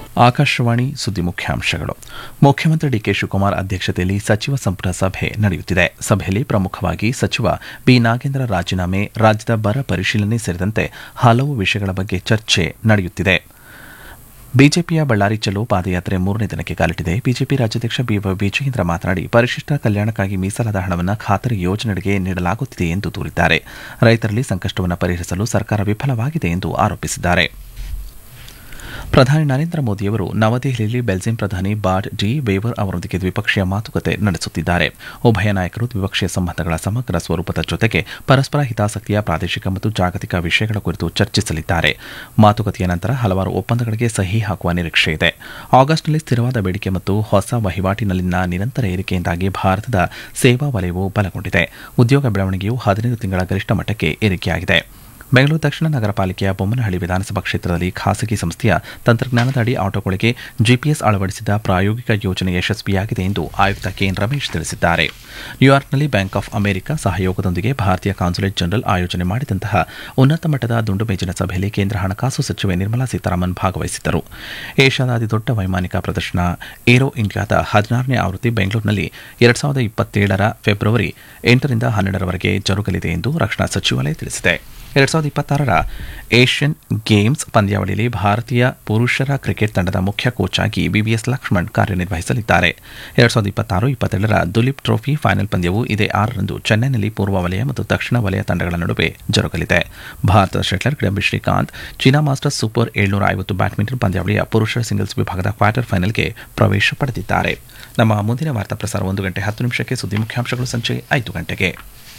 ಆಕಾಶವಾಣಿ ಸುದ್ದಿ ಮುಖ್ಯಾಂಶಗಳು ಮುಖ್ಯಮಂತ್ರಿ ಡಿಕೆ ಶಿವಕುಮಾರ್ ಅಧ್ಯಕ್ಷತೆಯಲ್ಲಿ ಸಚಿವ ಸಂಪುಟ ಸಭೆ ನಡೆಯುತ್ತಿದೆ ಸಭೆಯಲ್ಲಿ ಪ್ರಮುಖವಾಗಿ ಸಚಿವ ಬಿ ನಾಗೇಂದ್ರ ರಾಜೀನಾಮೆ ರಾಜ್ಯದ ಬರ ಪರಿಶೀಲನೆ ಸೇರಿದಂತೆ ಹಲವು ವಿಷಯಗಳ ಬಗ್ಗೆ ಚರ್ಚೆ ನಡೆಯುತ್ತಿದೆ ಬಿಜೆಪಿಯ ಬಳ್ಳಾರಿ ಚಲೋ ಪಾದಯಾತ್ರೆ ಮೂರನೇ ದಿನಕ್ಕೆ ಕಾಲಿಟ್ಟಿದೆ ಬಿಜೆಪಿ ರಾಜ್ಯಾಧ್ಯಕ್ಷ ಬಿವೈ ವಿಜಯೇಂದ್ರ ಮಾತನಾಡಿ ಪರಿಶಿಷ್ಟ ಕಲ್ಯಾಣಕ್ಕಾಗಿ ಮೀಸಲಾದ ಹಣವನ್ನು ಖಾತರಿ ಯೋಜನೆಗಳಿಗೆ ನೀಡಲಾಗುತ್ತಿದೆ ಎಂದು ದೂರಿದ್ದಾರೆ ರೈತರಲ್ಲಿ ಸಂಕಷ್ಟವನ್ನು ಪರಿಹರಿಸಲು ಸರ್ಕಾರ ವಿಫಲವಾಗಿದೆ ಎಂದು ಆರೋಪಿಸಿದ್ದಾರೆ ಪ್ರಧಾನಿ ನರೇಂದ್ರ ಮೋದಿಯವರು ನವದೆಹಲಿಯಲ್ಲಿ ಬೆಲ್ಜಿಯಂ ಪ್ರಧಾನಿ ಬಾಡ್ ಡಿ ವೇವರ್ ಅವರೊಂದಿಗೆ ದ್ವಿಪಕ್ಷೀಯ ಮಾತುಕತೆ ನಡೆಸುತ್ತಿದ್ದಾರೆ ಉಭಯ ನಾಯಕರು ದ್ವಿಪಕ್ಷೀಯ ಸಂಬಂಧಗಳ ಸಮಗ್ರ ಸ್ವರೂಪದ ಜೊತೆಗೆ ಪರಸ್ಪರ ಹಿತಾಸಕ್ತಿಯ ಪ್ರಾದೇಶಿಕ ಮತ್ತು ಜಾಗತಿಕ ವಿಷಯಗಳ ಕುರಿತು ಚರ್ಚಿಸಲಿದ್ದಾರೆ ಮಾತುಕತೆಯ ನಂತರ ಹಲವಾರು ಒಪ್ಪಂದಗಳಿಗೆ ಸಹಿ ಹಾಕುವ ನಿರೀಕ್ಷೆ ಇದೆ ಆಗಸ್ಟ್ನಲ್ಲಿ ಸ್ಥಿರವಾದ ಬೇಡಿಕೆ ಮತ್ತು ಹೊಸ ವಹಿವಾಟಿನಲ್ಲಿನ ನಿರಂತರ ಏರಿಕೆಯಿಂದಾಗಿ ಭಾರತದ ಸೇವಾ ವಲಯವು ಬಲಗೊಂಡಿದೆ ಉದ್ಯೋಗ ಬೆಳವಣಿಗೆಯು ಹದಿನೈದು ತಿಂಗಳ ಗರಿಷ್ಠ ಮಟ್ಟಕ್ಕೆ ಏರಿಕೆಯಾಗಿದೆ ಬೆಂಗಳೂರು ದಕ್ಷಿಣ ನಗರ ಪಾಲಿಕೆಯ ಬೊಮ್ಮನಹಳ್ಳಿ ವಿಧಾನಸಭಾ ಕ್ಷೇತ್ರದಲ್ಲಿ ಖಾಸಗಿ ಸಂಸ್ಥೆಯ ತಂತ್ರಜ್ಞಾನದ ಅಡಿ ಆಟೋಗಳಿಗೆ ಜಿಪಿಎಸ್ ಅಳವಡಿಸಿದ ಪ್ರಾಯೋಗಿಕ ಯೋಜನೆ ಯಶಸ್ವಿಯಾಗಿದೆ ಎಂದು ಆಯುಕ್ತ ಕೆಎನ್ ರಮೇಶ್ ತಿಳಿಸಿದ್ದಾರೆ ನ್ಯೂಯಾರ್ಕ್ನಲ್ಲಿ ಬ್ಯಾಂಕ್ ಆಫ್ ಅಮೆರಿಕ ಸಹಯೋಗದೊಂದಿಗೆ ಭಾರತೀಯ ಕಾನ್ಸುಲೇಟ್ ಜನರಲ್ ಆಯೋಜನೆ ಮಾಡಿದಂತಹ ಉನ್ನತ ಮಟ್ಟದ ದುಂಡು ಮೇಜಿನ ಸಭೆಯಲ್ಲಿ ಕೇಂದ್ರ ಹಣಕಾಸು ಸಚಿವೆ ನಿರ್ಮಲಾ ಸೀತಾರಾಮನ್ ಭಾಗವಹಿಸಿದ್ದರು ಏಷ್ಯಾದ ಅತಿದೊಡ್ಡ ವೈಮಾನಿಕ ಪ್ರದರ್ಶನ ಏರೋ ಇಂಡಿಯಾದ ಹದಿನಾರನೇ ಆವೃತ್ತಿ ಬೆಂಗಳೂರಿನಲ್ಲಿ ಎರಡ್ ಸಾವಿರದ ಇಪ್ಪತ್ತೇಳರ ಫೆಬ್ರವರಿ ಎಂಟರಿಂದ ಹನ್ನೆರಡರವರೆಗೆ ಜರುಗಲಿದೆ ಎಂದು ರಕ್ಷಣಾ ಸಚಿವಾಲಯ ತಿಳಿಸಿದೆ ಎರಡ್ ಸಾವಿರದ ಇಪ್ಪತ್ತಾರರ ಏಷ್ಯನ್ ಗೇಮ್ಸ್ ಪಂದ್ಯಾವಳಿಯಲ್ಲಿ ಭಾರತೀಯ ಪುರುಷರ ಕ್ರಿಕೆಟ್ ತಂಡದ ಮುಖ್ಯ ಕೋಚ್ ಆಗಿ ವಿವಿಎಸ್ ಲಕ್ಷ್ಮಣ್ ಕಾರ್ಯನಿರ್ವಹಿಸಲಿದ್ದಾರೆ ಎರಡ್ ಸಾವಿರದ ಇಪ್ಪತ್ತಾರು ಇಪ್ಪತ್ತೆರಡರ ದುಲೀಪ್ ಟ್ರೋಫಿ ಫೈನಲ್ ಪಂದ್ಯವು ಇದೇ ಆರರಂದು ಚೆನ್ನೈನಲ್ಲಿ ಪೂರ್ವ ವಲಯ ಮತ್ತು ದಕ್ಷಿಣ ವಲಯ ತಂಡಗಳ ನಡುವೆ ಜರುಗಲಿದೆ ಭಾರತದ shuttler Kidambi Srikanth China Masters Super ಏಳ್ನೂರ ಐವತ್ತು ಬ್ಯಾಡ್ಮಿಂಟನ್ ಪಂದ್ಯಾವಳಿಯ ಪುರುಷರ ಸಿಂಗಲ್ಸ್ ವಿಭಾಗದ ಕ್ವಾರ್ಟರ್ ಫೈನಲ್ಗೆ ಪ್ರವೇಶ ಪಡೆದಿದ್ದಾರೆ ನಮ್ಮ ಮುಂದಿನ ವಾರ್ತಾ ಪ್ರಸಾರ ಒಂದು ಗಂಟೆ ಹತ್ತು ನಿಮಿಷಕ್ಕೆ ಸುದ್ದಿ ಮುಖ್ಯಾಂಶಗಳು ಸಂಜೆ ಐದು ಗಂಟೆಗೆ